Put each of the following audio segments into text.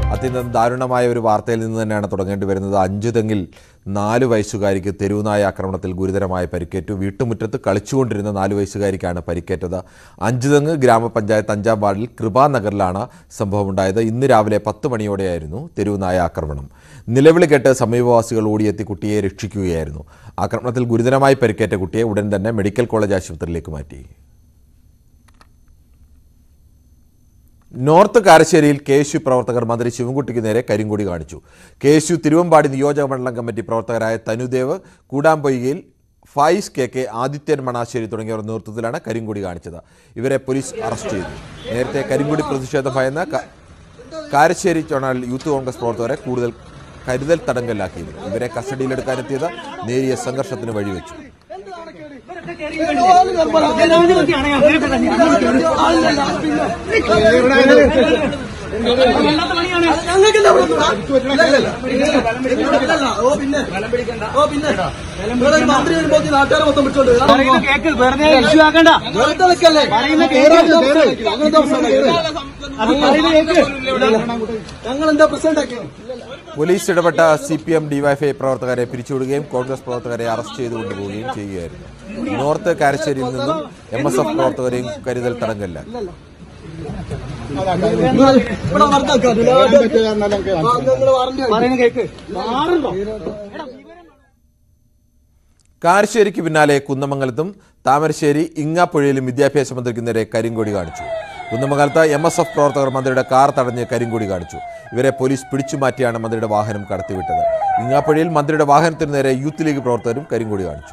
അത്യന്തം ദാരുണമായ ഒരു വാർത്തയിൽ നിന്ന് തന്നെയാണ് തുടങ്ങേണ്ടി വരുന്നത് അഞ്ചുതെങ്ങിൽ നാല് വയസ്സുകാരിക്ക് തെരുവുനായ ആക്രമണത്തിൽ ഗുരുതരമായ പരിക്കേറ്റു വീട്ടുമുറ്റത്ത് കളിച്ചുകൊണ്ടിരുന്ന നാല് വയസ്സുകാരിക്കാണ് പരിക്കേറ്റത് അഞ്ചുതെങ്ങ് ഗ്രാമപഞ്ചായത്ത് അഞ്ചാം വാർഡിൽ കൃപാനഗറിലാണ് സംഭവമുണ്ടായത് ഇന്ന് രാവിലെ പത്ത് മണിയോടെയായിരുന്നു തെരുവുനായ ആക്രമണം നിലവിളി കേട്ട് സമീപവാസികൾ ഓടിയെത്തി കുട്ടിയെ രക്ഷിക്കുകയായിരുന്നു ആക്രമണത്തിൽ ഗുരുതരമായി പരിക്കേറ്റ കുട്ടിയെ ഉടൻ തന്നെ മെഡിക്കൽ കോളേജ് ആശുപത്രിയിലേക്ക് മാറ്റി നോർത്ത് കാരശ്ശേരിയിൽ കെ എസ് യു പ്രവർത്തകർ മന്ത്രി ശിവൻകുട്ടിക്ക് നേരെ കരിങ്കൊടി കാണിച്ചു കെ എസ് യു തിരുവമ്പാടി നിയോജക മണ്ഡലം കമ്മിറ്റി പ്രവർത്തകരായ തനുദേവ് കൂടാമ്പൊയ്കയിൽ ഫായിസ് കെ കെ ആദിത്യൻ മണാശ്ശേരി തുടങ്ങിയവർ നേതൃത്വത്തിലാണ് കരിങ്കൊടി കാണിച്ചത് ഇവരെ പോലീസ് അറസ്റ്റ് ചെയ്തു നേരത്തെ കരിങ്കൊടി പ്രതിഷേധം ഭയന്ന ക- കാരശ്ശേരി ചൊണാൽ യൂത്ത് കോൺഗ്രസ് പ്രവർത്തകരെ കൂടുതൽ കരുതൽ തടങ്കലിലാക്കിയിരുന്നു ഇവരെ കസ്റ്റഡിയിലെടുക്കാനെത്തിയത് നേരിയ സംഘർഷത്തിന് വഴിവെച്ചു ഞങ്ങൾക്കില്ല ഓ പിന്നെ ഓ പിന്നെ ഇവിടെ ഒരു മന്ത്രി വരുമ്പോ നാട്ടുകാരെ മൊത്തം വിട്ടോണ്ട് കേക്ക് വെറുതെ ഇഷ്യൂ ആക്കണ്ട വെറുതെ വെക്കല്ലേ അങ്ങനത്തെ ഞങ്ങൾ എന്താ പ്രസിഡന്റ് ആക്കിയത് പോലീസ് ഇടപെട്ട സി പി എം ഡിവൈഎഫ്ഐ പ്രവർത്തകരെ പിരിച്ചുവിടുകയും കോൺഗ്രസ് പ്രവർത്തകരെ അറസ്റ്റ് ചെയ്ത് കൊണ്ടുപോവുകയും ചെയ്യുകയായിരുന്നു നോർത്ത് കാരശ്ശേരിയിൽ നിന്നും എം എസ് എഫ് പ്രവർത്തകരെയും കരുതൽ തടങ്കലിലാക്കി ഇവിടെ വർദ്ധാക്കാം നിങ്ങൾ പറഞ്ഞു പറയുന്ന കേക്ക് മാറുണ്ടോ കാരശ്ശേരിക്ക് പിന്നാലെ കുന്നമംഗലത്തും താമരശ്ശേരി ഇങ്ങാപ്പുഴയിലും വിദ്യാഭ്യാസ മന്ത്രിക്ക് നേരെ കരിങ്കൊടി കാണിച്ചു കുന്നമംഗലത്ത് എം എസ് എഫ് പ്രവർത്തകർ മന്ത്രിയുടെ കാർ തടഞ്ഞ് കരിങ്കൊടി കാണിച്ചു ഇവരെ പോലീസ് പിടിച്ചുമാറ്റിയാണ് മന്ത്രിയുടെ വാഹനം കടത്തിവിട്ടത് ഇങ്ങാപ്പുഴയിൽ മന്ത്രിയുടെ വാഹനത്തിന് നേരെ യൂത്ത് ലീഗ് പ്രവർത്തകരും കരിങ്കൊടി കാണിച്ചു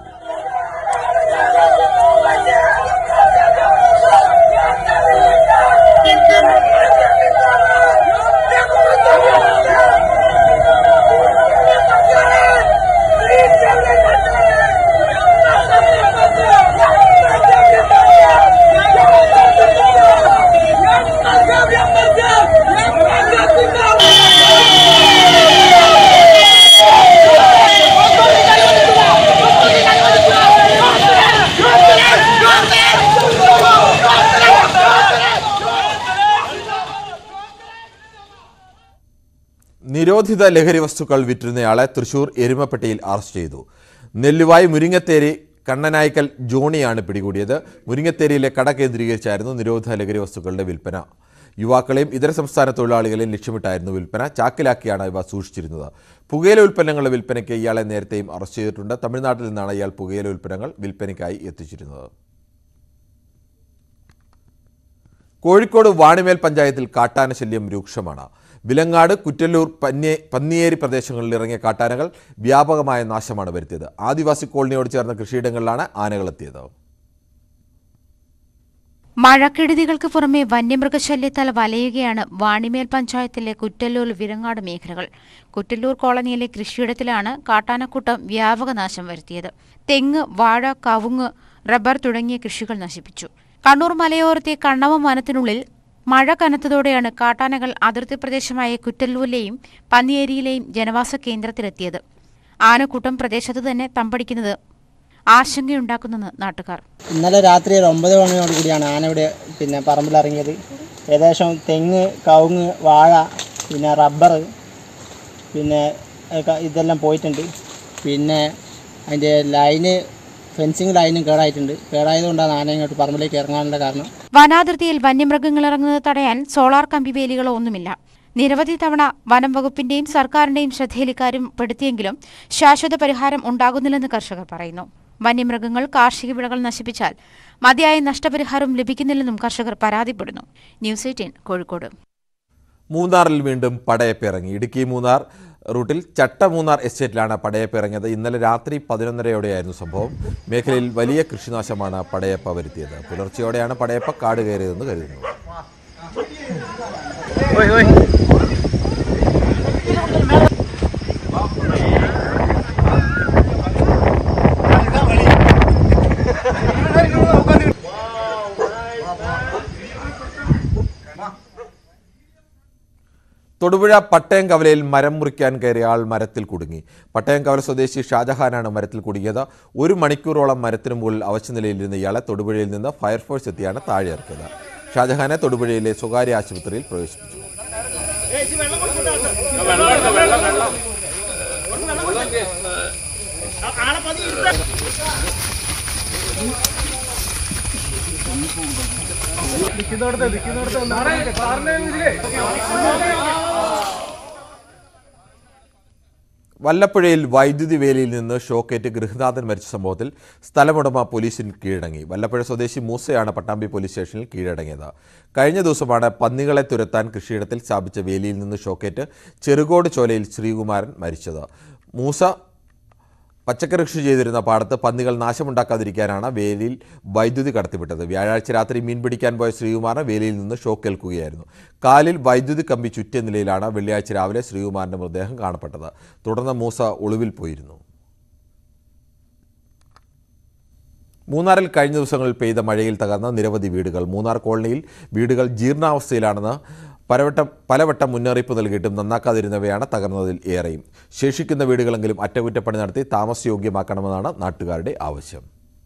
നിരോധിത ലഹരി വസ്തുക്കൾ വിറ്റിരുന്നയാളെ തൃശൂർ എരുമപ്പെട്ടിയിൽ അറസ്റ്റ് ചെയ്തു നെല്ലുവായി മുരിങ്ങത്തേരി കണ്ണനായ്ക്കൽ ജോണിയാണ് പിടികൂടിയത് മുരിങ്ങത്തേരിയിലെ കട കേന്ദ്രീകരിച്ചായിരുന്നു നിരോധിത ലഹരി വസ്തുക്കളുടെ വിൽപ്പന യുവാക്കളെയും ഇതര സംസ്ഥാന തൊഴിലാളികളെയും ലക്ഷ്യമിട്ടായിരുന്നു വിൽപ്പന ചാക്കിലാക്കിയാണ് ഇവ സൂക്ഷിച്ചിരുന്നത് പുകയില ഉൽപ്പന്നങ്ങളുടെ വിൽപ്പനയ്ക്ക് ഇയാളെ നേരത്തെയും അറസ്റ്റ് ചെയ്തിട്ടുണ്ട് തമിഴ്നാട്ടിൽ നിന്നാണ് ഇയാൾ പുകയില ഉൽപ്പന്നങ്ങൾ വിൽപ്പനയ്ക്കായി എത്തിച്ചിരുന്നത് കോഴിക്കോട് വാണിമേൽ പഞ്ചായത്തിൽ കാട്ടാന ശല്യം രൂക്ഷമാണ് വിലങ്ങാട് കുറ്റല്ലൂർ പന്നി പന്നിയേരി പ്രദേശങ്ങളിൽ ഇറങ്ങിയ കാട്ടാനകൾ വ്യാപകമായ നാശമാണ് വരുത്തിയത് ആദിവാസി കോളനിയോട് ചേർന്ന കൃഷിയിടങ്ങളിലാണ് ആനകളെത്തിയത് മഴക്കെടുതികൾക്ക് പുറമെ വന്യമൃഗശല്യത്താൽ വലയുകയാണ് വാണിമേൽ പഞ്ചായത്തിലെ കുറ്റല്ലൂർ വിരങ്ങാട് മേഖലകൾ കുറ്റല്ലൂർ കോളനിയിലെ കൃഷിയിടത്തിലാണ് കാട്ടാനക്കൂട്ടം വ്യാപക നാശം വരുത്തിയത് തെങ്ങ് വാഴ കവുങ്ങ് റബ്ബർ തുടങ്ങിയ കൃഷികൾ നശിപ്പിച്ചു കണ്ണൂർ മലയോരത്തെ കണ്ണവ വനത്തിനുള്ളിൽ മഴ കനത്തതോടെയാണ് കാട്ടാനകൾ അതിർത്തി പ്രദേശമായ കുറ്റല്ലൂരിലെയും പന്നിയേരിയിലെയും ജനവാസ കേന്ദ്രത്തിലെത്തിയത് ആനക്കൂട്ടം പ്രദേശത്ത് തന്നെ തമ്പടിക്കുന്നത് ആശങ്കയുണ്ടാക്കുന്നെന്ന് നാട്ടുകാർ ഇന്നലെ രാത്രി ഒരു ഒമ്പത് മണിയോട് കൂടിയാണ് ആന ഇവിടെ പിന്നെ പറമ്പിലിറങ്ങിയത് ഏകദേശം തെങ്ങ് കവുങ്ങ് വാഴ പിന്നെ റബ്ബർ പിന്നെ ഒക്കെ ഇതെല്ലാം പോയിട്ടുണ്ട് പിന്നെ അതിൻ്റെ ലൈന് ഫെൻസിങ് ലൈനും കേടായിട്ടുണ്ട് കേടായതുകൊണ്ടാണ് ആന ഇങ്ങോട്ട് പറമ്പിലേക്ക് ഇറങ്ങാനുള്ള കാരണം വനാതിർത്തിയിൽ വന്യമൃഗങ്ങൾ ഇറങ്ങുന്നത് തടയാൻ സോളാർ കമ്പിവേലികളോ ഒന്നുമില്ല നിരവധി തവണ വനം വകുപ്പിന്റെയും സർക്കാരിന്റെയും ശ്രദ്ധയിൽ ഇക്കാര്യം പെടുത്തിയെങ്കിലും ശാശ്വത പരിഹാരം ഉണ്ടാകുന്നില്ലെന്ന് കർഷകർ പറയുന്നു വന്യമൃഗങ്ങൾ കാർഷിക വിളകൾ നശിപ്പിച്ചാൽ മതിയായ നഷ്ടപരിഹാരം ലഭിക്കുന്നില്ലെന്നും കർഷകർ പരാതിപ്പെടുന്നു ന്യൂസ് എയ്റ്റീൻ കോഴിക്കോട് മൂന്നാറിൽ വീണ്ടും പടയപ്പ് ഇറങ്ങി ഇടുക്കി മൂന്നാർ റൂട്ടിൽ ചട്ട മൂന്നാർ എസ്റ്റേറ്റിലാണ് പടയപ്പ് ഇറങ്ങിയത് ഇന്നലെ രാത്രി പതിനൊന്നരയോടെയായിരുന്നു സംഭവം മേഖലയിൽ വലിയ കൃഷിനാശമാണ് പടയപ്പ വരുത്തിയത് പുലർച്ചെയോടെയാണ് പടയപ്പ കാട് കയറിയതെന്ന് കരുതുന്നു തൊടുപുഴ പട്ടയംകവലയിൽ മരം മുറിക്കാൻ കയറിയ ആൾ മരത്തിൽ കുടുങ്ങി പട്ടയംകവല സ്വദേശി ഷാജഹാനാണ് മരത്തിൽ കുടുങ്ങിയത് ഒരു മണിക്കൂറോളം മരത്തിനു മുകളിൽ അവശനിലയിലിരുന്ന ഇയാളെ തൊടുപുഴയിൽ നിന്ന് ഫയർഫോഴ്സ് എത്തിയാണ് താഴെ ഇറക്കിയത് ഷാജഹാനെ തൊടുപുഴയിലെ സ്വകാര്യ ആശുപത്രിയിൽ പ്രവേശിപ്പിച്ചു വല്ലപ്പുഴയിൽ വൈദ്യുതി വേലിയിൽ നിന്ന് ഷോക്കേറ്റ് ഗൃഹനാഥൻ മരിച്ച സംഭവത്തിൽ സ്ഥലമുടമ പോലീസിന് കീഴടങ്ങി വല്ലപ്പുഴ സ്വദേശി മൂസയാണ് പട്ടാമ്പി പോലീസ് സ്റ്റേഷനിൽ കീഴടങ്ങിയത് കഴിഞ്ഞ ദിവസമാണ് പന്നികളെ തുരത്താൻ കൃഷിയിടത്തിൽ സ്ഥാപിച്ച വേലിയിൽ നിന്ന് ഷോക്കേറ്റ് ചെറുകോട് ചോലയിൽ ശ്രീകുമാരൻ മരിച്ചത് മൂസ പച്ചക്കറി കൃഷി ചെയ്തിരുന്ന പാടത്ത് പന്നികൾ നാശമുണ്ടാക്കാതിരിക്കാനാണ് വേലിയിൽ വൈദ്യുതി കടത്തിവിട്ടത് വ്യാഴാഴ്ച രാത്രി മീൻ പിടിക്കാൻ പോയ ശ്രീകുമാറിന് വേലിയിൽ നിന്ന് ഷോക്കേൽക്കുകയായിരുന്നു കാലിൽ വൈദ്യുതി കമ്പി ചുറ്റിയ നിലയിലാണ് വെള്ളിയാഴ്ച രാവിലെ ശ്രീകുമാറിന്റെ മൃതദേഹം കാണപ്പെട്ടത് തുടർന്ന് മൂസ ഒളിവിൽ പോയിരുന്നു മൂന്നാറിൽ കഴിഞ്ഞ ദിവസങ്ങളിൽ പെയ്ത മഴയിൽ തകർന്ന നിരവധി വീടുകൾ മൂന്നാർ കോളനിയിൽ വീടുകൾ ജീർണാവസ്ഥയിലാണെന്ന് പലവട്ടം പലവട്ടം മുന്നറിയിപ്പ് നൽകിയിട്ടും നന്നാക്കാതിരുന്നവയാണ് തകർന്നതിൽ ഏറെയും ശേഷിക്കുന്ന വീടുകളെങ്കിലും അറ്റകുറ്റപ്പണി നടത്തി താമസയോഗ്യമാക്കണമെന്നാണ് നാട്ടുകാരുടെ ആവശ്യം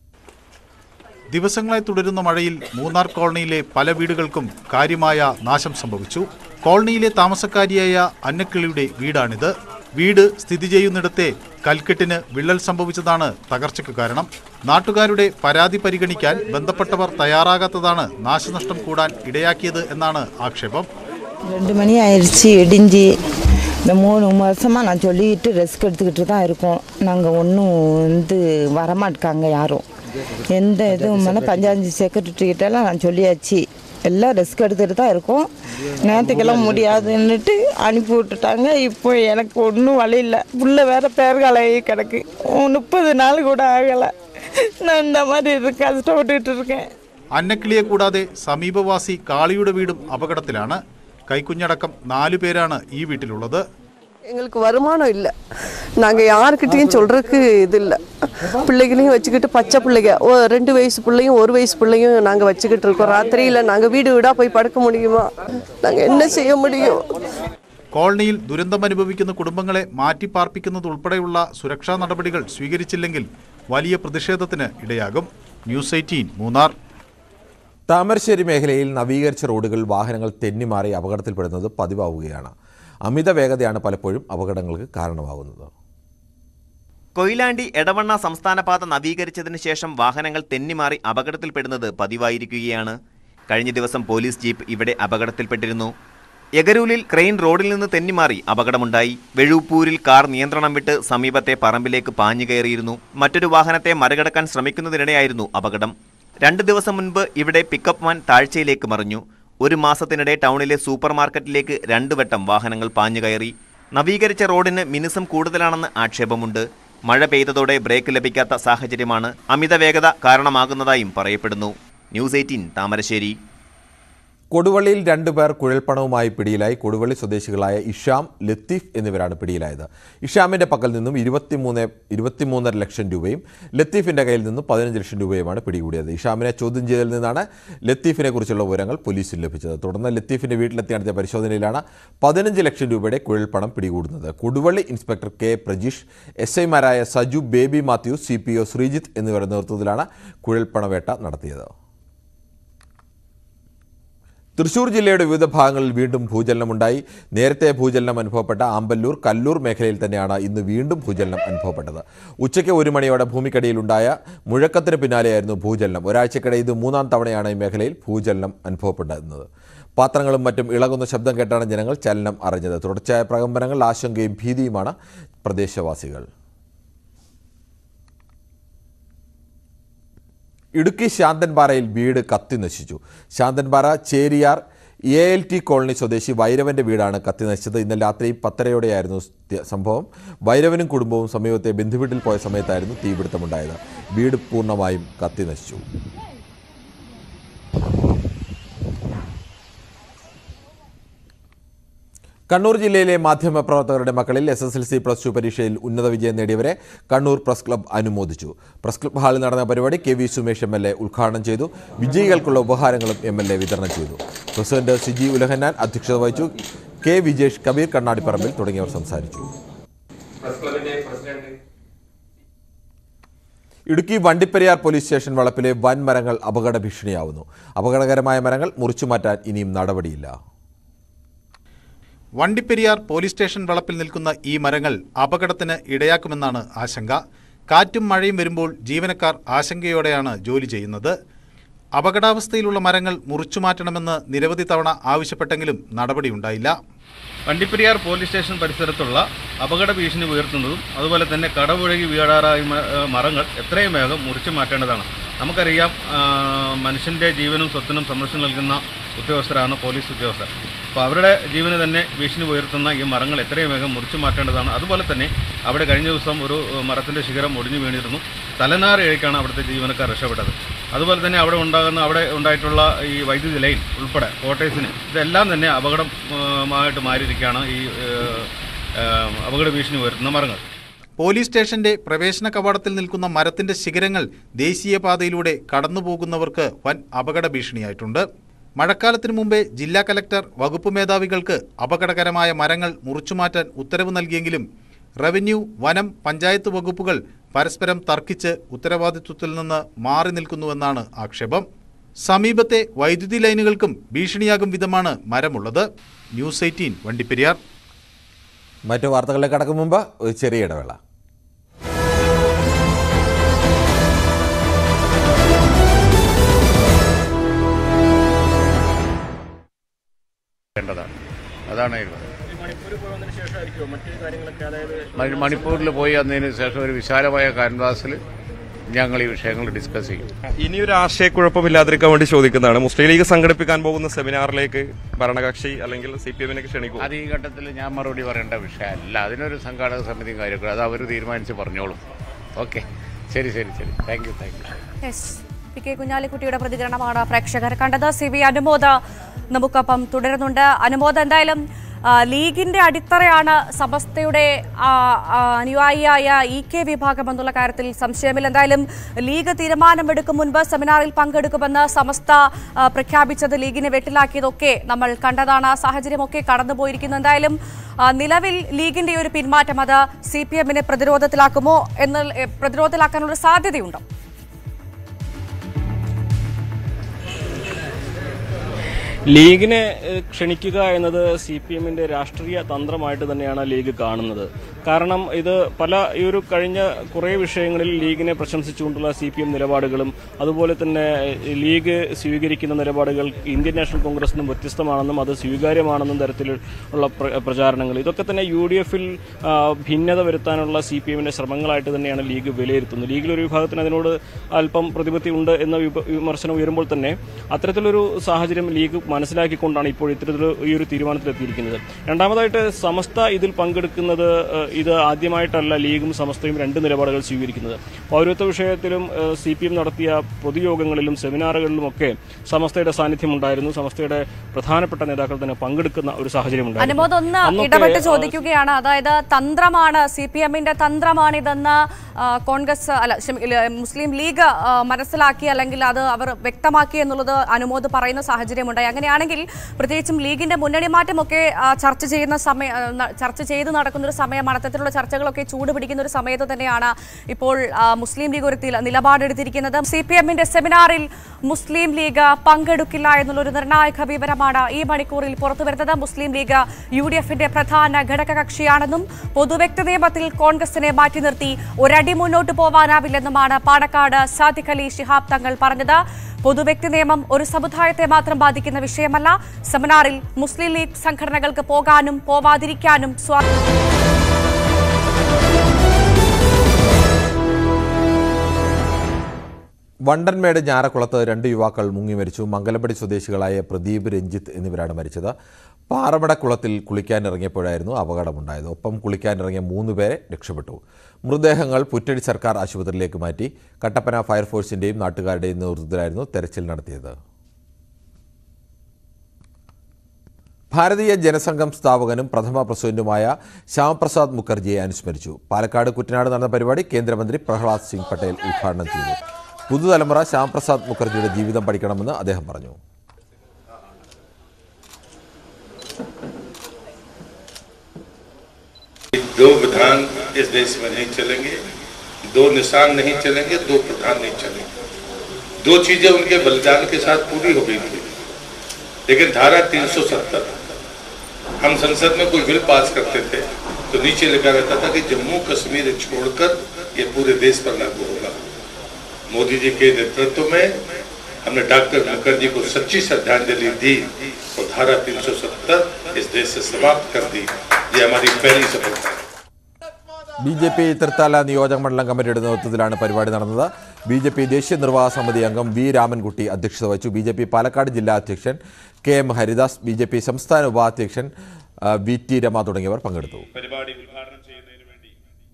ദിവസങ്ങളായി തുടരുന്ന മഴയിൽ മൂന്നാർ കോളനിയിലെ പല വീടുകൾക്കും കാര്യമായ നാശം സംഭവിച്ചു കോളനിയിലെ താമസക്കാരിയായ അന്നക്കിളിയുടെ വീടാണിത് വീട് സ്ഥിതി ചെയ്യുന്നിടത്തെ കൽക്കെട്ടിന് വിള്ളൽ സംഭവിച്ചതാണ് തകർച്ചയ്ക്ക് കാരണം നാട്ടുകാരുടെ പരാതി പരിഗണിക്കാൻ ബന്ധപ്പെട്ടവർ തയ്യാറാകാത്തതാണ് നാശനഷ്ടം കൂടാൻ ഇടയാക്കിയത് എന്നാണ് ആക്ഷേപം ரெண்டு மணி ஆயிடுச்சு இடிஞ்சு இந்த மூணு வருஷமாக நான் சொல்லிட்டு ரெஸ்க் எடுத்துக்கிட்டு தான் இருக்கோம் நாங்கள் ஒன்றும் வந்து வரமாட்டாங்க யாரும் எந்த இதுவும் பண்ண பஞ்சாயத்து செக்ரட்டரிகிட்டலாம் நான் சொல்லியாச்சு எல்லாம் ரெஸ்க் எடுத்துகிட்டு தான் இருக்கோம் நேற்றுக்கெல்லாம் முடியாதுன்னுட்டு அனுப்பி விட்டுட்டாங்க இப்போ எனக்கு ஒன்றும் வழி இல்லை புள்ள வேற பேர்காலையே கிடக்கு முப்பது நாள் கூட ஆகலை நான் இந்த மாதிரி இருக்கு கஷ்டப்பட்டுட்டு இருக்கேன் അന്നക്കിളിയെ കൂടാതെ സമീപവാസി കാളിയുടെ വീടും അപകടത്തിലാണ് കൈക്കുഞ്ഞടക്കം നാലു പേരാണ് ഈ വീട്ടിലുള്ളത് எங்களுக்கு வருமானம் இல்லை நாங்கள் யாருக்கிட்டேயும் சொல்கிறதுக்கு இது இல்லை பிள்ளைகளையும் வச்சுக்கிட்டு பச்சை பிள்ளைங்க ஓ ரெண்டு வயசு பிள்ளையும் ஒரு வயசு பிள்ளையும் நாங்கள் வச்சுக்கிட்டு இருக்கோம் ராத்திரியில் நாங்கள் வீடு வீடாக போய் படுக்க முடியுமா நாங்கள் என்ன செய்ய முடியும் കോളനിയിൽ ദുരന്തമനുഭവിക്കുന്ന കുടുംബങ്ങളെ മാറ്റിപ്പാർപ്പിക്കുന്നത് ഉൾപ്പെടെയുള്ള സുരക്ഷാ നടപടികൾ സ്വീകരിച്ചില്ലെങ്കിൽ വലിയ പ്രതിഷേധത്തിന് ഇടയാകും ന്യൂസ് എയ്റ്റീൻ മൂന്നാർ താമരശ്ശേരി മേഖലയിൽ നവീകരിച്ച റോഡുകൾ വാഹനങ്ങൾ തെന്നിമാറി അപകടത്തിൽപ്പെടുന്നത് പതിവാവുകയാണ് അമിത വേഗതയാണ് പലപ്പോഴും അപകടങ്ങൾക്ക് കാരണമാകുന്നത് കൊയിലാണ്ടി എടവണ്ണ സംസ്ഥാനപാത നവീകരിച്ചതിന് ശേഷം വാഹനങ്ങൾ തെന്നിമാറി അപകടത്തിൽപ്പെടുന്നത് പതിവായിരിക്കുകയാണ് കഴിഞ്ഞ ദിവസം പോലീസ് ജീപ്പ് ഇവിടെ അപകടത്തിൽപ്പെട്ടിരുന്നു എഗരൂലിൽ ക്രെയിൻ റോഡിൽ നിന്ന് തെന്നിമാറി അപകടമുണ്ടായി വെഴൂപ്പൂരിൽ കാർ നിയന്ത്രണം വിട്ട് സമീപത്തെ പറമ്പിലേക്ക് പാഞ്ഞു കയറിയിരുന്നു മറ്റൊരു വാഹനത്തെ മറികടക്കാൻ ശ്രമിക്കുന്നതിനിടെയായിരുന്നു അപകടം രണ്ട് ദിവസം മുൻപ് ഇവിടെ പിക്കപ്പ് വാൻ താഴ്ചയിലേക്ക് മറിഞ്ഞു ഒരു മാസത്തിനിടെ ടൗണിലെ സൂപ്പർ മാർക്കറ്റിലേക്ക് രണ്ടു വട്ടം വാഹനങ്ങൾ പാഞ്ഞു കയറി നവീകരിച്ച റോഡിന് മിനുസം കൂടുതലാണെന്ന് ആക്ഷേപമുണ്ട് മഴ പെയ്തതോടെ ബ്രേക്ക് ലഭിക്കാത്ത സാഹചര്യമാണ് അമിത വേഗത കാരണമാകുന്നതായും പറയപ്പെടുന്നു ന്യൂസ് എയ്റ്റീൻ താമരശ്ശേരി കൊടുവള്ളിയിൽ രണ്ടുപേർ കുഴൽപ്പണവുമായി പിടിയിലായി കൊടുവള്ളി സ്വദേശികളായ ഇഷാം ലത്തീഫ് എന്നിവരാണ് പിടിയിലായത് ഇഷാമിന്റെ പക്കൽ നിന്നും ഇരുപത്തിമൂന്ന് ഇരുപത്തിമൂന്നര ലക്ഷം രൂപയും ലത്തീഫിന്റെ കയ്യിൽ നിന്നും പതിനഞ്ച് ലക്ഷം രൂപയുമാണ് പിടികൂടിയത് ഇഷാമിനെ ചോദ്യം ചെയ്തതിൽ നിന്നാണ് ലത്തീഫിനെ കുറിച്ചുള്ള വിവരങ്ങൾ പോലീസിന് ലഭിച്ചത് തുടർന്ന് ലത്തീഫിന്റെ വീട്ടിലെത്തി നടത്തിയ പരിശോധനയിലാണ് പതിനഞ്ച് ലക്ഷം രൂപയുടെ കുഴൽപ്പണം പിടികൂടുന്നത് Koduvally inspector K Prajeesh S ഐമാരായ Saju Baby Mathew C P O Sreejith എന്നിവരുടെ നേതൃത്വത്തിലാണ് കുഴൽപ്പണവേട്ട നടത്തിയത് തൃശൂർ ജില്ലയുടെ വിവിധ ഭാഗങ്ങളിൽ വീണ്ടും ഭൂചലനമുണ്ടായി നേരത്തെ ഭൂചലനം അനുഭവപ്പെട്ട ആമ്പല്ലൂർ കല്ലൂർ മേഖലയിൽ തന്നെയാണ് ഇന്ന് വീണ്ടും ഭൂചലനം അനുഭവപ്പെട്ടത് ഉച്ചയ്ക്ക് ഒരു മണിയോടെ ഭൂമിക്കടിയിലുണ്ടായ മുഴക്കത്തിന് പിന്നാലെയായിരുന്നു ഭൂചലനം ഒരാഴ്ചക്കിടെ ഇത് മൂന്നാം തവണയാണ് ഈ മേഖലയിൽ ഭൂചലനം അനുഭവപ്പെടുന്നത് പാത്രങ്ങളും മറ്റും ഇളകുന്ന ശബ്ദം കേട്ടാണ് ജനങ്ങൾ ചലനം അറിഞ്ഞത് തുടർച്ചയായ പ്രകമ്പനങ്ങൾ ആശങ്കയും ഭീതിയുമാണ് പ്രദേശവാസികൾ ഇടുക്കി ശാന്തൻപാറയിൽ വീട് കത്തി നശിച്ചു Santhanpara Cheriyar A L T colony സ്വദേശി വൈരവന്റെ വീടാണ് കത്തി നശിച്ചത് ഇന്നലെ രാത്രി പത്തരയോടെയായിരുന്നു സ്ഥ- സംഭവം വൈരവനും കുടുംബവും സമീപത്തെ ബന്ധുവീട്ടിൽ പോയ സമയത്തായിരുന്നു തീപിടുത്തമുണ്ടായത് വീട് പൂർണ്ണമായും കത്തി നശിച്ചു കണ്ണൂർ ജില്ലയിലെ മാധ്യമപ്രവർത്തകരുടെ മക്കളിൽ S S L C plus two പരീക്ഷയിൽ ഉന്നത വിജയം നേടിയവരെ കണ്ണൂർ പ്രസ് ക്ലബ്ബ് അനുമോദിച്ചു പ്രസ് ക്ലബ്ബ് ഹാളിൽ നടന്ന പരിപാടി K V Sumesh M L A ഉദ്ഘാടനം ചെയ്തു വിജയികൾക്കുള്ള ഉപഹാരങ്ങളും എം എൽ എ വിതരണം ചെയ്തു പ്രസിഡന്റ് സിജി ഉലഹന്നാൻ അധ്യക്ഷത വഹിച്ചു കെ വിജേഷ് കബീർ കണ്ണാടിപ്പറമ്പിൽ തുടങ്ങിയവർ സംസാരിച്ചു ഇടുക്കി വണ്ടിപ്പെരിയാർ പോലീസ് സ്റ്റേഷൻ വളപ്പിലെ വൻ മരങ്ങൾ അപകട ഭീഷണിയാവുന്നു അപകടകരമായ മരങ്ങൾ മുറിച്ചുമാറ്റാൻ ഇനിയും നടപടിയില്ല വണ്ടിപ്പെരിയാർ പോലീസ് സ്റ്റേഷൻ വളപ്പിൽ നിൽക്കുന്ന ഈ മരങ്ങൾ അപകടത്തിന് ഇടയാക്കുമെന്നാണ് ആശങ്ക കാറ്റും മഴയും വരുമ്പോൾ ജീവനക്കാർ ആശങ്കയോടെയാണ് ജോലി ചെയ്യുന്നത് അപകടാവസ്ഥയിലുള്ള മരങ്ങൾ മുറിച്ചു മാറ്റണമെന്ന് നിരവധി തവണ ആവശ്യപ്പെട്ടെങ്കിലും നടപടിയുണ്ടായില്ല വണ്ടിപ്പെരിയാർ പോലീസ് സ്റ്റേഷൻ പരിസരത്തുള്ള അപകട ഭീഷണി ഉയർത്തുന്നതും അതുപോലെ തന്നെ കടപുഴകി വീഴാറായ മ- ഏ, മരങ്ങൾ എത്രയും വേഗം മുറിച്ചു മാറ്റേണ്ടതാണ് നമുക്കറിയാം ആ, മനുഷ്യൻ്റെ ജീവനും സ്വത്തിനും സംരക്ഷണം നൽകുന്ന ഉദ്യോഗസ്ഥരാണ് പോലീസ് ഉദ്യോഗസ്ഥർ അപ്പോൾ അവരുടെ ജീവന് തന്നെ ഭീഷണി ഉയർത്തുന്ന ഈ മരങ്ങൾ എത്രയും വേഗം മുറിച്ചു മാറ്റേണ്ടതാണ് അതുപോലെ തന്നെ അവിടെ കഴിഞ്ഞ ദിവസം ഒരു മരത്തിൻ്റെ ശിഖരം ഒടിഞ്ഞു വീണിരുന്നു തലനാറ് ഇഴയ്ക്കാണ് അവിടുത്തെ ജീവനക്കാർ രക്ഷപ്പെട്ടത് അതുപോലെ തന്നെ അവിടെ ഉണ്ടാകുന്ന അവിടെ ഉണ്ടായിട്ടുള്ള ഈ വൈദ്യുതി ലൈൻ ഉൾപ്പെടെ കോട്ടേഴ്സിന് ഇതെല്ലാം തന്നെ അപകടമായിട്ട് മാറിയിരിക്കുകയാണ് ഈ ഏഹ്, ഏഹ്, അപകട ഭീഷണി ഉയർത്തുന്ന മരങ്ങൾ പോലീസ് സ്റ്റേഷന്റെ പ്രവേശന കവാടത്തിൽ നിൽക്കുന്ന മരത്തിന്റെ ശിഖരങ്ങൾ ദേശീയപാതയിലൂടെ കടന്നുപോകുന്നവർക്ക് വൻ അപകട ഭീഷണിയായിട്ടുണ്ട് മഴക്കാലത്തിനു മുമ്പേ ജില്ലാ കലക്ടർ വകുപ്പ് മേധാവികൾക്ക് അപകടകരമായ മരങ്ങൾ മുറിച്ചുമാറ്റാൻ ഉത്തരവ് നൽകിയെങ്കിലും റവന്യൂ വനം പഞ്ചായത്ത് വകുപ്പുകൾ പരസ്പരം തർക്കിച്ച് ഉത്തരവാദിത്വത്തിൽ നിന്ന് മാറി നിൽക്കുന്നുവെന്നാണ് ആക്ഷേപം സമീപത്തെ വൈദ്യുതി ലൈനുകൾക്കും ഭീഷണിയാകും വിധമാണ് മരമുള്ളത് ന്യൂസ് എയ്റ്റീൻ വണ്ടിപ്പെരിയാർ മറ്റു വാർത്തകളിലേക്ക് കടക്കും മുമ്പ് ഒരു ചെറിയ ഇടവേള വേണ്ടതാണ് അതാണ് മണി- മണിപ്പൂരിൽ പോയി വന്നതിന് ശേഷം ഒരു വിശാലമായ കാൻവാസിൽ ഞങ്ങൾ ഈ വിഷയങ്ങൾ ഡിസ്കസ് ചെയ്യും ഇനിയൊരു ആശയക്കുഴപ്പമില്ലാതിരിക്കാൻ വേണ്ടി ചോദിക്കുന്നതാണ് മുസ്ലിം ലീഗ് സംഘടിപ്പിക്കാൻ പോകുന്ന സെമിനാറിലേക്ക് ഭരണകക്ഷി അല്ലെങ്കിൽ സി പി എമ്മിനെ ക്ഷണിക്കും അത് ഈ ഘട്ടത്തിൽ ഞാൻ മറുപടി പറയേണ്ട വിഷയമല്ല അതിനൊരു സംഘാടക സമിതിയും കാര്യമൊക്കെ അത് അവർ തീരുമാനിച്ച് പറഞ്ഞോളും ഓക്കെ ശരി ശരി ശരി thank you thank you yes P K കുഞ്ഞാലിക്കുട്ടിയുടെ പ്രതികരണമാണ് പ്രേക്ഷകർ കണ്ടത് സി വി അനുമോദ് നമുക്കൊപ്പം തുടരുന്നുണ്ട് അനുമോദ് എന്തായാലും ആ, ലീഗിന്റെ അടിത്തറയാണ് സമസ്തയുടെ ആ, ആ, അനുയായിയായ ഇ കെ വിഭാഗം എന്നുള്ള കാര്യത്തിൽ സംശയമില്ല എന്തായാലും ലീഗ് തീരുമാനമെടുക്കും മുൻപ് സെമിനാറിൽ പങ്കെടുക്കുമെന്ന് സമസ്ത ആ, പ്രഖ്യാപിച്ചത് ലീഗിനെ വെട്ടിലാക്കിയതൊക്കെ നമ്മൾ കണ്ടതാണ് ആ സാഹചര്യമൊക്കെ കടന്നുപോയിരിക്കുന്നു എന്തായാലും ആ, നിലവിൽ ലീഗിന്റെ ഈ ഒരു പിന്മാറ്റം അത് സി പി എമ്മിനെ പ്രതിരോധത്തിലാക്കുമോ എന്ന് പ്രതിരോധത്തിലാക്കാനുള്ള സാധ്യതയുണ്ടോ ലീഗിനെ ഏഹ്, ക്ഷണിക്കുക എന്നത് സി പി എമ്മിന്റെ രാഷ്ട്രീയ തന്ത്രമായിട്ട് തന്നെയാണ് ലീഗ് കാണുന്നത് കാരണം ഇത് പല ഈ ഒരു കഴിഞ്ഞ കുറേ വിഷയങ്ങളിൽ ലീഗിനെ പ്രശംസിച്ചുകൊണ്ടുള്ള സി പി എം നിലപാടുകളും അതുപോലെ തന്നെ ഏഹ്, ലീഗ് സ്വീകരിക്കുന്ന നിലപാടുകൾ ഇന്ത്യൻ നാഷണൽ കോൺഗ്രസിനും വ്യത്യസ്തമാണെന്നും അത് സ്വീകാര്യമാണെന്നും തരത്തിലുള്ള പ്ര- പ്രചാരണങ്ങൾ ഇതൊക്കെ തന്നെ യു ഡി എഫിൽ ഭിന്നത വരുത്താനുള്ള സി പി എമ്മിന്റെ ശ്രമങ്ങളായിട്ട് തന്നെയാണ് ലീഗ് വിലയിരുത്തുന്നത് ലീഗിലൊരു വിഭാഗത്തിന് അതിനോട് അല്പം പ്രതിപത്തി ഉണ്ട് എന്ന വിപ- വിമർശനം ഉയരുമ്പോൾ തന്നെ അത്തരത്തിലൊരു സാഹചര്യം ലീഗ് മനസ്സിലാക്കിക്കൊണ്ടാണ് ഇപ്പോൾ ഇത്തരത്തിലൊരു ഈ ഒരു തീരുമാനത്തിലെത്തിയിരിക്കുന്നത് രണ്ടാമതായിട്ട് സമസ്ത ഇതിൽ പങ്കെടുക്കുന്നത് ഏഹ്, ഇത് ആദ്യമായിട്ടല്ല ലീഗും സമസ്തയും രണ്ട് നിലപാടുകൾ സ്വീകരിക്കുന്നത് പൗരത്വ വിഷയത്തിലും സി പി എം നടത്തിയ പൊതുയോഗങ്ങളിലും സെമിനാറുകളിലുമൊക്കെ സമസ്തയുടെ സാന്നിധ്യം ഉണ്ടായിരുന്നു സമസ്തയുടെ പ്രധാനപ്പെട്ട നേതാക്കൾ തന്നെ പങ്കെടുക്കുന്ന ഒരു സാഹചര്യം അനുമോദ് ഒന്ന് അന്നൊക്കെ, ഇടപെട്ട് ആ, ചോദിക്കുകയാണ് അതായത് തന്ത്രമാണ് സി പി എമ്മിന്റെ തന്ത്രമാണിതെന്ന് ആ, കോൺഗ്രസ് അല്ല ക്ഷമി- ഇല്ല, മുസ്ലിം ലീഗ് ആ, മനസ്സിലാക്കി അല്ലെങ്കിൽ അത് അവർ വ്യക്തമാക്കി എന്നുള്ളത് അനുമോദ് പറയുന്ന സാഹചര്യമുണ്ടായി അങ്ങനെയാണെങ്കിൽ പ്രത്യേകിച്ചും ലീഗിന്റെ മുന്നണി മാറ്റമൊക്കെ ആ, ചർച്ച ചെയ്യുന്ന സമയ ആ, ന- ചർച്ച ചെയ്ത് നടക്കുന്ന ഒരു സമയമാണ് അത്തരത്തിലുള്ള ചർച്ചകളൊക്കെ ചൂട് പിടിക്കുന്ന ഒരു സമയത്ത് തന്നെയാണ് ഇപ്പോൾ ആ, മുസ്ലിം ലീഗ് ഒരു തില- നിലപാടെടുത്തിരിക്കുന്നത് സി പി എമ്മിന്റെ സെമിനാറിൽ മുസ്ലിം ലീഗ് പങ്കെടുക്കില്ല എന്നുള്ളൊരു നിർണായക വിവരമാണ് ഈ മണിക്കൂറിൽ പുറത്തുവരുന്നത് മുസ്ലിം ലീഗ് യു ഡി എഫിന്റെ പ്രധാന ഘടകകക്ഷിയാണെന്നും പൊതുവ്യക്തി നിയമത്തിൽ കോൺഗ്രസിനെ മാറ്റി നിർത്തി ഒരടി മുന്നോട്ട് പോവാനാവില്ലെന്നുമാണ് പാണക്കാട് സാദിഖ് അലി ശിഹാബ് തങ്ങൾ പറഞ്ഞത് പൊതുവ്യക്തി നിയമം ഒരു സമുദായത്തെ മാത്രം ബാധിക്കുന്ന വിഷയമല്ല സെമിനാറിൽ മുസ്ലിം ലീഗ് സംഘടനകൾക്ക് പോകാനും പോവാതിരിക്കാനും സ്വാ വണ്ടൻമേട് ഞാറക്കുളത്ത് രണ്ട് യുവാക്കൾ മുങ്ങി മരിച്ചു മംഗലപ്പടി സ്വദേശികളായ പ്രദീപ് രഞ്ജിത്ത് എന്നിവരാണ് മരിച്ചത് പാറമടക്കുളത്തിൽ കുളിക്കാനിറങ്ങിയപ്പോഴായിരുന്നു അപകടമുണ്ടായത് ഒപ്പം കുളിക്കാനിറങ്ങിയ മൂന്ന് പേരെ രക്ഷപ്പെട്ടു മൃതദേഹങ്ങൾ പുറ്റടി സർക്കാർ ആശുപത്രിയിലേക്ക് മാറ്റി കട്ടപ്പന ഫയർഫോഴ്സിന്റെയും നാട്ടുകാരുടെയും നേതൃത്വത്തിലായിരുന്നു തെരച്ചിൽ നടത്തിയത് ഭാരതീയ ജനസംഘം സ്ഥാപകനും പ്രഥമ പ്രസിഡന്റുമായ ശ്യാമപ്രസാദ് മുഖർജിയെ അനുസ്മരിച്ചു പാലക്കാട് കുട്ടനാട് നടന്ന പരിപാടി കേന്ദ്രമന്ത്രി പ്രഹ്ലാദ് സിംഗ് പട്ടേൽ ഉദ്ഘാടനം ചെയ്തു പുതുതലമുറ ശ്യാമപ്രസാദ് മുഖർജിയുടെ ജീവിതം പഠിക്കണമെന്ന് അദ്ദേഹം പറഞ്ഞു दो विधान इस देश में नहीं चलेंगे दो निशान नहीं चलेंगे दो प्रधान नहीं चलेंगे दो चीजें उनके बलिदान के साथ पूरी हो गई थी लेकिन धारा 370 हम संसद में कोई बिल पास करते थे तो नीचे लिखा रहता था कि जम्मू कश्मीर छोड़कर ये पूरे देश पर लागू होगा मोदी जी के नेतृत्व में हमने डॉक्टर मुखर्जी को सच्ची श्रद्धांजलि दी और धारा 370 इस देश से समाप्त कर दी ये हमारी पहली सफलता है ബി ജെ പി തൃത്താല നിയോജക മണ്ഡലം കമ്മിറ്റിയുടെ നേതൃത്വത്തിലാണ് പരിപാടി നടന്നത് ബി ജെ പി ദേശീയ നിർവാഹക സമിതി അംഗം വി രാമൻകുട്ടി അധ്യക്ഷത വഹിച്ചു ബി ജെ പി പാലക്കാട് ജില്ലാ അധ്യക്ഷൻ K M Haridas B J P സംസ്ഥാന ഉപാധ്യക്ഷൻ ആ, വി ടി രമ തുടങ്ങിയവർ പങ്കെടുത്തു പരിപാടി ഉദ്ഘാടനം ചെയ്യുന്നതിന് വേണ്ടി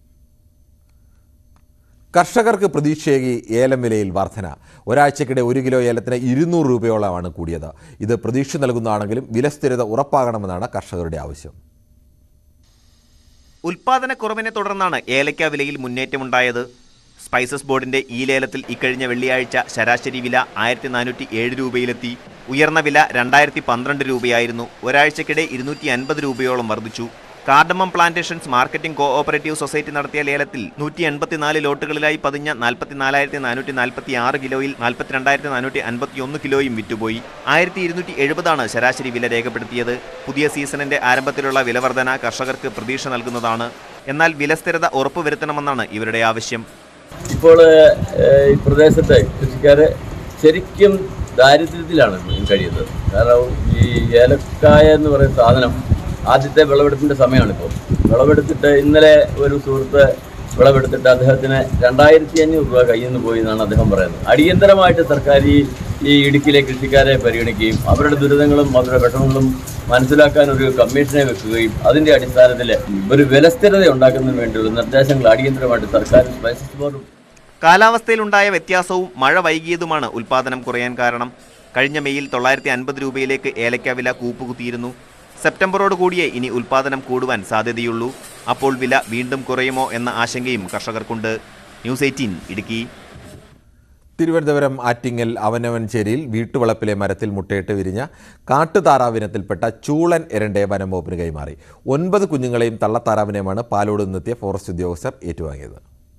കർഷകർക്ക് പ്രതീക്ഷയേകി ഏലം വിലയിൽ വർധന ഒരാഴ്ചക്കിടെ ഒരു കിലോ ഏലത്തിന് ഇരുന്നൂറ് രൂപയോളമാണ് കൂടിയത് ഇത് പ്രതീക്ഷ നൽകുന്നതാണെങ്കിലും വില സ്ഥിരത ഉറപ്പാകണമെന്നാണ് കർഷകരുടെ ആവശ്യം ഉൽപാദനക്കുറവിനെ തുടർന്നാണ് ഏലക്ക വിലയിൽ മുന്നേറ്റമുണ്ടായത് സ്പൈസസ് ബോർഡിന്റെ ഈ ലേലത്തിൽ ഇക്കഴിഞ്ഞ വെള്ളിയാഴ്ച ശരാശരി വില ആയിരത്തി നാനൂറ്റി ഏഴ് രൂപയിലെത്തി ഉയർന്ന വില രണ്ടായിരത്തി പന്ത്രണ്ട് രൂപയായിരുന്നു ഒരാഴ്ചക്കിടെ ഇരുന്നൂറ്റി അൻപത് രൂപയോളം വർദ്ധിച്ചു cardamom plantations marketing cooperative society നടത്തിയ ലേലത്തിൽ നൂറ്റി എൺപത്തിനാല് ലോട്ടുകളിലായി പതിഞ്ഞ നാൽപ്പത്തിനാലായിരത്തി നാനൂറ്റി നാൽപ്പത്തി ആറ് കിലോയിൽ നാൽപ്പത്തിരണ്ടായിരത്തി നാനൂറ്റി അൻപത്തി ഒന്ന് കിലോയും വിറ്റുപോയി ആയിരത്തി ഇരുന്നൂറ്റി എഴുപതാണ് ശരാശരി വില രേഖപ്പെടുത്തിയത് പുതിയ സീസണിന്റെ ആരംഭത്തിലുള്ള വിലവർധന കർഷകർക്ക് പ്രതീക്ഷ നൽകുന്നതാണ് എന്നാൽ വിലസ്ഥിരത ഉറപ്പുവരുത്തണമെന്നാണ് ഇവരുടെ ആവശ്യം ഇപ്പോൾ ഏഹ്, ഈ പ്രദേശത്തെ കൃഷിക്കാരെ ശരിക്കും ദാരിദ്ര്യത്തിലാണ് കഴിയുന്നത് കാരണം ഈ ഏലക്കായ എന്ന് പറയുന്ന സാധനം ആദ്യത്തെ വിളവെടുപ്പിൻ്റെ സമയമാണിപ്പോൾ വിളവെടുത്തിട്ട് ഇന്നലെ ഒരു സുഹൃത്ത് വിളവെടുത്തിട്ട് അദ്ദേഹത്തിന് രണ്ടായിരത്തി അഞ്ഞൂറ് രൂപ കയ്യിൽ നിന്ന് പോയി എന്നാണ് അദ്ദേഹം പറയുന്നത് അടിയന്തരമായിട്ട് സർക്കാർ ഈ ഈ ഇടുക്കിയിലെ കൃഷിക്കാരെ പരിഗണിക്കുകയും അവരുടെ ദുരിതങ്ങളും അവരുടെ വിഷമങ്ങളും മനസ്സിലാക്കാൻ ഒരു കമ്മീഷനെ വെക്കുകയും അതിന്റെ അടിസ്ഥാനത്തിൽ ഒരു വിലസ്ഥിരത ഉണ്ടാക്കുന്നതിന് വേണ്ടിയുള്ള നിർദ്ദേശങ്ങൾ അടിയന്തരമായിട്ട് സർക്കാർ സ്പൈസസ് ബോർഡും കാലാവസ്ഥയിലുണ്ടായ വ്യത്യാസവും മഴ വൈകിയതുമാണ് ഉൽപാദനം കുറയാൻ കാരണം കഴിഞ്ഞ മെയ്യിൽ തൊള്ളായിരത്തി അൻപത് രൂപയിലേക്ക് ഏലക്ക വില കൂപ്പുകുത്തിയിരുന്നു സെപ്റ്റംബറോട് കൂടിയേ ഇനി ഉൽപാദനം കൂടുവാൻ സാധ്യതയുള്ളൂ അപ്പോൾ വില വീണ്ടും കുറയുമോ എന്ന ആശങ്കയും കർഷകർക്കുണ്ട് ന്യൂസ് എയ്റ്റീൻ ഇടുക്കി തിരുവനന്തപുരം ആറ്റിങ്ങൽ അവനവൻചേരിയിൽ വീട്ടുവളപ്പിലെ മരത്തിൽ മുട്ടയിട്ട് വിരിഞ്ഞ കാട്ടുതാറാവിനത്തിൽപ്പെട്ട ചൂളൻ എരണ്ടയെ വനം വകുപ്പിന് കൈമാറി ഒൻപത് കുഞ്ഞുങ്ങളെയും തള്ളത്താറാവിനെയുമാണ് പാലോട് നിന്നെത്തിയ ഫോറസ്റ്റ് ഉദ്യോഗസ്ഥർ ഏറ്റുവാങ്ങിയത്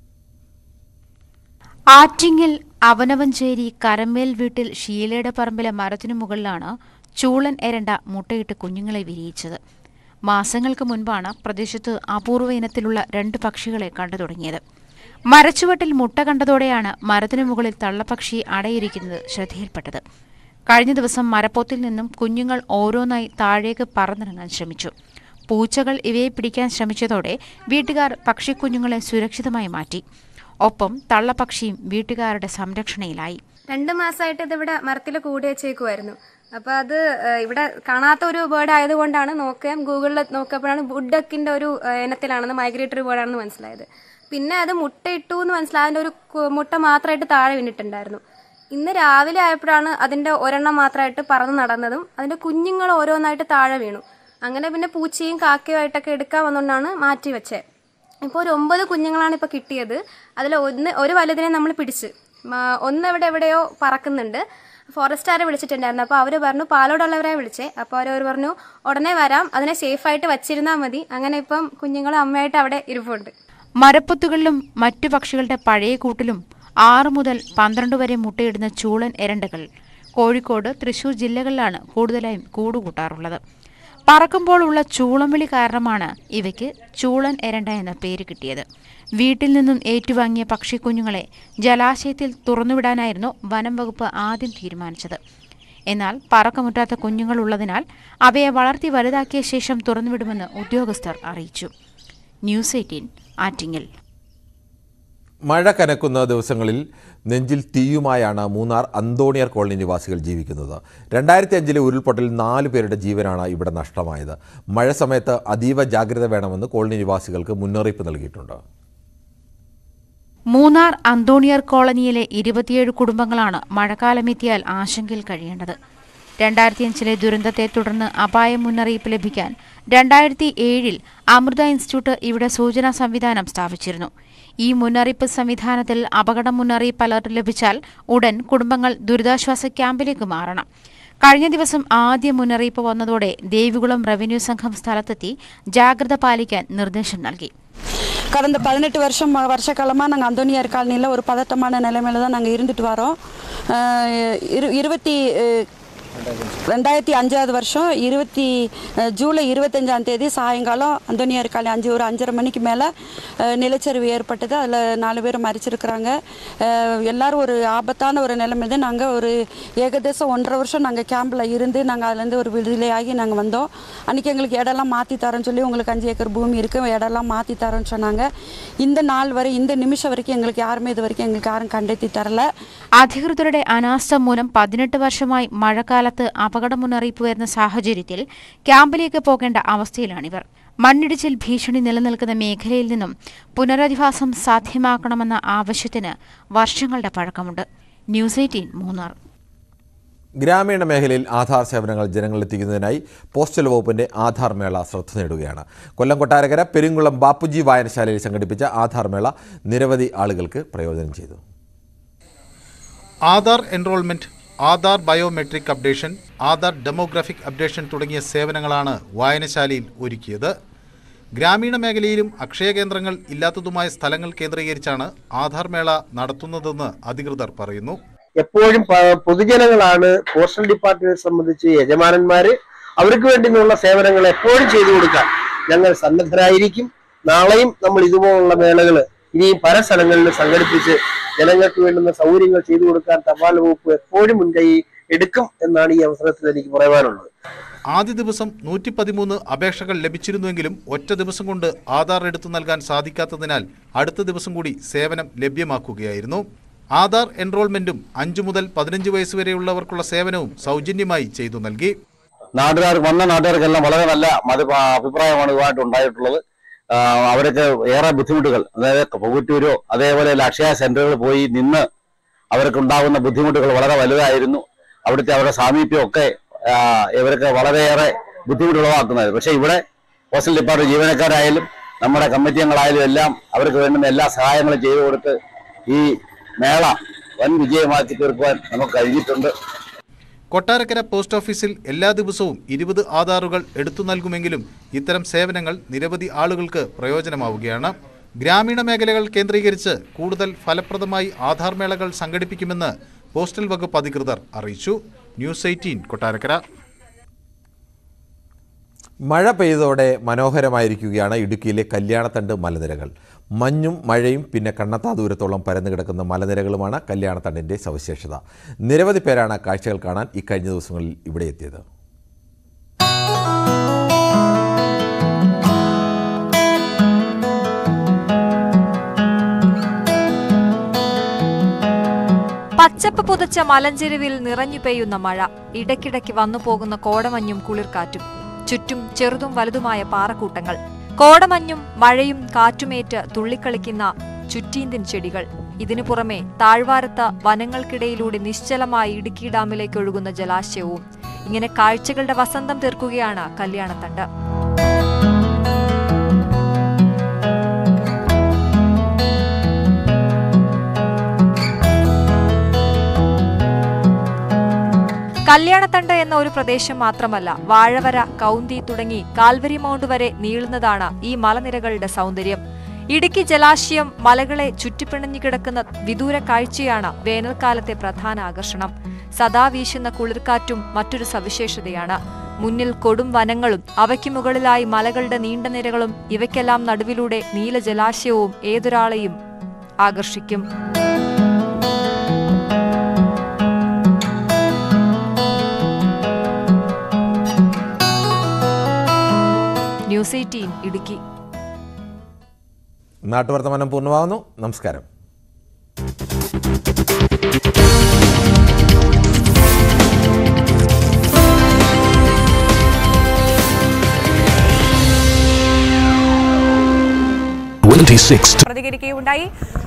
ആറ്റിങ്ങൽ അവനവഞ്ചേരി കരമേൽ വീട്ടിൽ ഷീലയുടെ പറമ്പിലെ മരത്തിനു മുകളിലാണ് ചൂളൻ എരണ്ട മുട്ടയിട്ട് കുഞ്ഞുങ്ങളെ വിരിയിച്ചത് മാസങ്ങൾക്ക് മുൻപാണ് പ്രദേശത്ത് അപൂർവ ഇനത്തിലുള്ള രണ്ട് പക്ഷികളെ കണ്ടു തുടങ്ങിയത് മരച്ചുവട്ടിൽ മുട്ട കണ്ടതോടെയാണ് മരത്തിനു മുകളിൽ തള്ളപ്പക്ഷി അടയിരിക്കുന്നത് ശ്രദ്ധയിൽപ്പെട്ടത് കഴിഞ്ഞ ദിവസം മരപ്പൊത്തിൽ നിന്നും കുഞ്ഞുങ്ങൾ ഓരോന്നായി താഴേക്ക് പറന്നിറങ്ങാൻ ശ്രമിച്ചു പൂച്ചകൾ ഇവയെ പിടിക്കാൻ ശ്രമിച്ചതോടെ വീട്ടുകാർ പക്ഷിക്കുഞ്ഞുങ്ങളെ സുരക്ഷിതമായി മാറ്റി ഒപ്പം തള്ളപ്പക്ഷിയും വീട്ടുകാരുടെ സംരക്ഷണയിലായി രണ്ട് മാസമായിട്ട് ഇതിവിടെ മരത്തിൽ കൂടി വെച്ചേക്കുമായിരുന്നു അപ്പോൾ അത് ഏഹ്, ഇവിടെ കാണാത്ത ഒരു ബേർഡ് ആയതുകൊണ്ടാണ് നോക്കാൻ ഗൂഗിളിൽ നോക്കിയപ്പോഴാണ് വുഡ് ഡക്കിൻ്റെ ഒരു ഏഹ്, ഇനത്തിലാണെന്ന് മൈഗ്രേറ്ററി ബേർഡാണെന്ന് മനസ്സിലായത് പിന്നെ അത് മുട്ട ഇട്ടു എന്ന് മനസ്സിലായി അതിൻ്റെ ഒരു കു- മുട്ട മാത്രമായിട്ട് താഴെ വീണിട്ടുണ്ടായിരുന്നു ഇന്ന് രാവിലെ ആയപ്പോഴാണ് അതിൻ്റെ ഒരെണ്ണം മാത്രമായിട്ട് പറന്ന് നടന്നതും അതിൻ്റെ കുഞ്ഞുങ്ങൾ ഓരോന്നായിട്ട് താഴെ വീണു അങ്ങനെ പിന്നെ പൂച്ചയും കാക്കയുമായിട്ടൊക്കെ എടുക്കാൻ വന്നുകൊണ്ടാണ് മാറ്റി വെച്ചത് ഇപ്പോൾ ഒരു ഒമ്പത് കുഞ്ഞുങ്ങളാണ് ഇപ്പോൾ കിട്ടിയത് അതിൽ ഒന്ന് ഒരു വലുതിനെ നമ്മൾ പിടിച്ച് മ- ഒന്ന് എവിടെ എവിടെയോ പറക്കുന്നുണ്ട് ഫോറസ്റ്റുകാരെ വിളിച്ചിട്ടുണ്ടായിരുന്നു അപ്പോൾ അവർ പറഞ്ഞു പാലോടുള്ളവരെ വിളിച്ചേ അപ്പോൾ അവർ പറഞ്ഞു ഉടനെ വരാം അതിനെ സേഫായിട്ട് വച്ചിരുന്നാൽ മതി അങ്ങനെ ഇപ്പം കുഞ്ഞുങ്ങളും അമ്മയായിട്ട് അവിടെ ഇരിപ്പുണ്ട് മരപ്പൊത്തുകളിലും മറ്റു പക്ഷികളുടെ പഴയ കൂട്ടിലും ആറ് മുതൽ പന്ത്രണ്ട് വരെ മുട്ടയിടുന്ന ചൂളൻ എരണ്ടകൾ കോഴിക്കോട് തൃശൂർ ജില്ലകളിലാണ് കൂടുതലായും കൂടുകൂട്ടാറുള്ളത് പറക്കുമ്പോൾ ഉള്ള ചൂളം വിളി കാരണമാണ് ഇവയ്ക്ക് ചൂളൻ എരണ്ട എന്ന പേര് കിട്ടിയത് വീട്ടിൽ നിന്നും ഏറ്റുവാങ്ങിയ പക്ഷിക്കുഞ്ഞുങ്ങളെ ജലാശയത്തിൽ തുറന്നുവിടാനായിരുന്നു വനം വകുപ്പ് ആദ്യം തീരുമാനിച്ചത് എന്നാൽ പറക്കമുറ്റാത്ത കുഞ്ഞുങ്ങൾ ഉള്ളതിനാൽ അവയെ വളർത്തി വലുതാക്കിയ ശേഷം തുറന്നുവിടുമെന്ന് ഉദ്യോഗസ്ഥർ അറിയിച്ചു ന്യൂസ് എയ്റ്റീൻ ആറ്റിങ്ങൽ മഴ കനക്കുന്ന ദിവസങ്ങളിൽ നെഞ്ചിൽ തീയുമായാണ് മൂന്നാർ അന്തോണിയർ കോളനി നിവാസികൾ ജീവിക്കുന്നത് രണ്ടായിരത്തി അഞ്ചിലെ ഉരുൾപൊട്ടലിൽ നാലു പേരുടെ ജീവനാണ് ഇവിടെ നഷ്ടമായത് മഴ സമയത്ത് അതീവ ജാഗ്രത വേണമെന്ന് കോളനി നിവാസികൾക്ക് മുന്നറിയിപ്പ് നൽകിയിട്ടുണ്ട് മൂന്നാർ അന്തോണിയർ കോളനിയിലെ ഇരുപത്തിയേഴ് കുടുംബങ്ങളാണ് മഴക്കാലമെത്തിയാൽ ആശങ്കയിൽ കഴിയേണ്ടത് രണ്ടായിരത്തിയഞ്ചിലെ ദുരന്തത്തെ തുടർന്ന് അപായ മുന്നറിയിപ്പ് ലഭിക്കാൻ രണ്ടായിരത്തി ഏഴിൽ അമൃത ഇൻസ്റ്റിറ്റ്യൂട്ട് ഇവിടെ സൂചനാ സംവിധാനം സ്ഥാപിച്ചിരുന്നു ഈ മുന്നറിയിപ്പ് സംവിധാനത്തിൽ അപകട മുന്നറിയിപ്പ് അലർട്ട് ലഭിച്ചാൽ ഉടൻ കുടുംബങ്ങൾ ദുരിതാശ്വാസ ക്യാമ്പിലേക്ക് മാറണം കഴിഞ്ഞ ദിവസം ആദ്യ മുന്നറിയിപ്പ് വന്നതോടെ ദേവികുളം റവന്യൂ സംഘം സ്ഥലത്തെത്തി ஜாகிரத பாலிக்க நிர்தேசம் നൽകി கடந்த பதினெட்டு வருஷம் வருஷ காலமாக நாங்கள் அந்தோனியார் காலனியில் ஒரு பதட்டமான நிலைமையில தான் நாங்கள் இருந்துட்டு வரோம் அஹ் இரு இருபத்தி அஹ், ரெண்டாயிரத்தி அஞ்சாவது வருஷம் இருபத்தி அஹ், ஜூலை இருபத்தஞ்சாம் தேதி சாயங்காலம் அந்தோனியார் காலை அஞ்சு ஒரு அஞ்சரை மணிக்கு மேலே நிலச்சரிவு ஏற்பட்டது அதில் நாலு பேர் மறிச்சிருக்கிறாங்க அஹ், எல்லாரும் ஒரு ஆபத்தான ஒரு நிலைமை தான் நாங்கள் ஒரு ஏகதேசம் ஒன்றரை வருஷம் நாங்கள் கேம்பில் இருந்து நாங்கள் அதுலேருந்து ஒரு விடுதலையாகி நாங்கள் வந்தோம் அன்றைக்கி எங்களுக்கு இடம்லாம் மாற்றி தரோன்னு சொல்லி உங்களுக்கு அஞ்சு ஏக்கர் பூமி இருக்குது இடம்லாம் மாற்றி தரோன்னு சொன்னாங்க இந்த நாள் வரை இந்த நிமிஷம் வரைக்கும் எங்களுக்கு யாருமே இது வரைக்கும் எங்களுக்கு யாரும் കണ്ടെത്തി തരല അധികൃതരുടെ അനാസ്ഥ മൂലം പതിനെട്ട് വർഷമായി മഴക്കാലത്ത് അപകട മുന്നറിയിപ്പ് വരുന്ന സാഹചര്യത്തിൽ ക്യാമ്പിലേക്ക് പോകേണ്ട അവസ്ഥയിലാണിവർ മണ്ണിടിച്ചിൽ ഭീഷണി നിലനിൽക്കുന്ന മേഖലയിൽ നിന്നും പുനരധിവാസം സാധ്യമാക്കണമെന്ന ആവശ്യത്തിന് വർഷങ്ങളുടെ പഴക്കമുണ്ട് ന്യൂസ് എയ്റ്റീൻ മൂന്നാർ ഗ്രാമീണ മേഖലയിൽ ആധാർ സേവനങ്ങൾ ജനങ്ങളിലെത്തിക്കുന്നതിനായി പോസ്റ്റൽ വകുപ്പിന്റെ ആധാർ മേള ശ്രദ്ധ നേടുകയാണ് കൊല്ലം കൊട്ടാരക്കര പെരുങ്കുളം ബാപ്പുജി വായനശാലയിൽ സംഘടിപ്പിച്ച ആധാർ മേള നിരവധി ആളുകൾക്ക് പ്രയോജനം ചെയ്തു Aadhaar enrolment Aadhaar biometric updation Aadhaar demographic updation തുടങ്ങിയ സേവനങ്ങളാണ് വായനശാലയിൽ ഒരുക്കിയത് ഗ്രാമീണ മേഖലയിലും അക്ഷയ കേന്ദ്രങ്ങൾ ഇല്ലാത്തതുമായ സ്ഥലങ്ങൾ കേന്ദ്രീകരിച്ചാണ് ആധാർ മേള നടത്തുന്നതെന്ന് അധികൃതർ പറയുന്നു എപ്പോഴും പ- പൊതുജനങ്ങളാണ് പോസ്റ്റൽ ഡിപ്പാർട്ട്മെന്റിനെ സംബന്ധിച്ച് യജമാനന്മാര് അവർക്ക് വേണ്ടിയുള്ള സേവനങ്ങൾ എപ്പോഴും ചെയ്തു കൊടുക്കാൻ ഞങ്ങൾ സന്നദ്ധരായിരിക്കും നാളെയും നമ്മൾ ഇതുപോലുള്ള മേളകൾ ഇനിയും പല സ്ഥലങ്ങളിൽ സംഘടിപ്പിച്ച് ജനങ്ങൾക്ക് വേണ്ടുന്ന സൗകര്യങ്ങൾ ചെയ്തു കൊടുക്കാൻ തപാൽ വകുപ്പ് എപ്പോഴും മുൻകൈ എടുക്കും എന്നാണ് ഈ അവസരത്തിൽ എനിക്ക് പറയാനുള്ളത് ആദ്യ ദിവസം നൂറ്റി പതിമൂന്ന് അപേക്ഷകൾ ലഭിച്ചിരുന്നുവെങ്കിലും ഒറ്റ ദിവസം കൊണ്ട് ആധാർ എടുത്തു നൽകാൻ സാധിക്കാത്തതിനാൽ അടുത്ത ദിവസം കൂടി സേവനം ലഭ്യമാക്കുകയായിരുന്നു ആധാർ എൻറോൾമെന്റും അഞ്ചു മുതൽ പതിനഞ്ച് വയസ്സ് വരെയുള്ളവർക്കുള്ള സേവനവും സൗജന്യമായി ചെയ്തു നൽകി നാട്ടുകാർ വന്ന നാട്ടുകാർക്കെല്ലാം വളരെ നല്ല മത അഭിപ്രായമാണ് ഇതുമായിട്ട് ഉണ്ടായിട്ടുള്ളത് ആ, അവരൊക്കെ ഏറെ ബുദ്ധിമുട്ടുകൾ അതായത് പുകുറ്റൂരോ അതേപോലെ അക്ഷയ സെന്ററുകളിൽ പോയി നിന്ന് അവർക്ക് ഉണ്ടാകുന്ന ബുദ്ധിമുട്ടുകൾ വളരെ വലുതായിരുന്നു അവിടുത്തെ അവരുടെ സാമീപ്യമൊക്കെ ആ, ഇവർക്ക് വളരെയേറെ ബുദ്ധിമുട്ടുളവാക്കുന്നതായിരുന്നു പക്ഷേ ഇവിടെ പോസ്റ്റൽ ഡിപ്പാർട്ട്മെന്റ് ജീവനക്കാരായാലും നമ്മുടെ കമ്മിറ്റി അംഗങ്ങളായാലും എല്ലാം അവർക്ക് വേണ്ടുന്ന എല്ലാ സഹായങ്ങളും ചെയ്തു കൊടുത്ത് ഈ മേള വൻ വിജയമാക്കി തീർക്കുവാൻ നമുക്ക് കഴിഞ്ഞിട്ടുണ്ട് കൊട്ടാരക്കര പോസ്റ്റ് ഓഫീസിൽ എല്ലാ ദിവസവും ഇരുപത് ആധാറുകൾ എടുത്തു നൽകുമെങ്കിലും ഇത്തരം സേവനങ്ങൾ നിരവധി ആളുകൾക്ക് പ്രയോജനമാവുകയാണ് ഗ്രാമീണ മേഖലകൾ കേന്ദ്രീകരിച്ച് കൂടുതൽ ഫലപ്രദമായി ആധാർ മേളകൾ സംഘടിപ്പിക്കുമെന്ന് പോസ്റ്റൽ വകുപ്പ് അധികൃതർ അറിയിച്ചു ന്യൂസ് എയ്റ്റീൻ കൊട്ടാരക്കര മഴ പെയ്തതോടെ മനോഹരമായിരിക്കുകയാണ് ഇടുക്കിയിലെ കല്യാണത്തണ്ട് മലനിരകൾ മഞ്ഞും മഴയും പിന്നെ കണ്ണത്താ ദൂരത്തോളം പരന്നു കിടക്കുന്ന മലനിരകളുമാണ് കല്യാണത്തണ്ടിൻ്റെ സവിശേഷത നിരവധി പേരാണ് കാഴ്ചകൾ കാണാൻ ഇക്കഴിഞ്ഞ ദിവസങ്ങളിൽ ഇവിടെ എത്തിയത് പച്ചപ്പ് പുതച്ച മലഞ്ചെരുവിൽ നിറഞ്ഞു പെയ്യുന്ന മഴ ഇടയ്ക്കിടയ്ക്ക് വന്നു പോകുന്ന കോടമഞ്ഞും കുളിർക്കാറ്റും ചുറ്റും ചെറുതും വലുതുമായ പാറക്കൂട്ടങ്ങൾ കോടമഞ്ഞും മഴയും കാറ്റുമേറ്റ് തുള്ളിക്കളിക്കുന്ന ചുറ്റീന്തിൻ ചെടികൾ ഇതിനു പുറമെ താഴ്വാരത്ത് വനങ്ങൾക്കിടയിലൂടെ നിശ്ചലമായി ഇടുക്കി ഡാമിലേക്ക് ഒഴുകുന്ന ജലാശയവും ഇങ്ങനെ കാഴ്ചകളുടെ വസന്തം തീർക്കുകയാണ് കല്യാണത്തണ്ട് കല്യാണത്തണ്ട് എന്ന ഒരു പ്രദേശം മാത്രമല്ല വാഴവര കൗന്തി തുടങ്ങി കാൽവരി മൗണ്ട് വരെ നീളുന്നതാണ് ഈ മലനിരകളുടെ സൗന്ദര്യം ഇടുക്കി ജലാശയം മലകളെ ചുറ്റിപ്പിണഞ്ഞു കിടക്കുന്ന വിദൂര കാഴ്ചയാണ് വേനൽക്കാലത്തെ പ്രധാന ആകർഷണം സദാ വീശുന്ന കുളിർക്കാറ്റും മറ്റൊരു സവിശേഷതയാണ് മുന്നിൽ കൊടും വനങ്ങളും അവയ്ക്ക് മുകളിലായി മലകളുടെ നീണ്ട നിരകളും ഇവയ്ക്കെല്ലാം നടുവിലൂടെ നീല ജലാശയവും ഏതൊരാളെയും ആകർഷിക്കും ന്യൂസ് എയ്റ്റീൻ ഇടുക്കി നാട്ടുവർത്തമാനം പൂർണ്ണമാകുന്നു നമസ്കാരം പ്രതികരിക്കുകയുണ്ടായി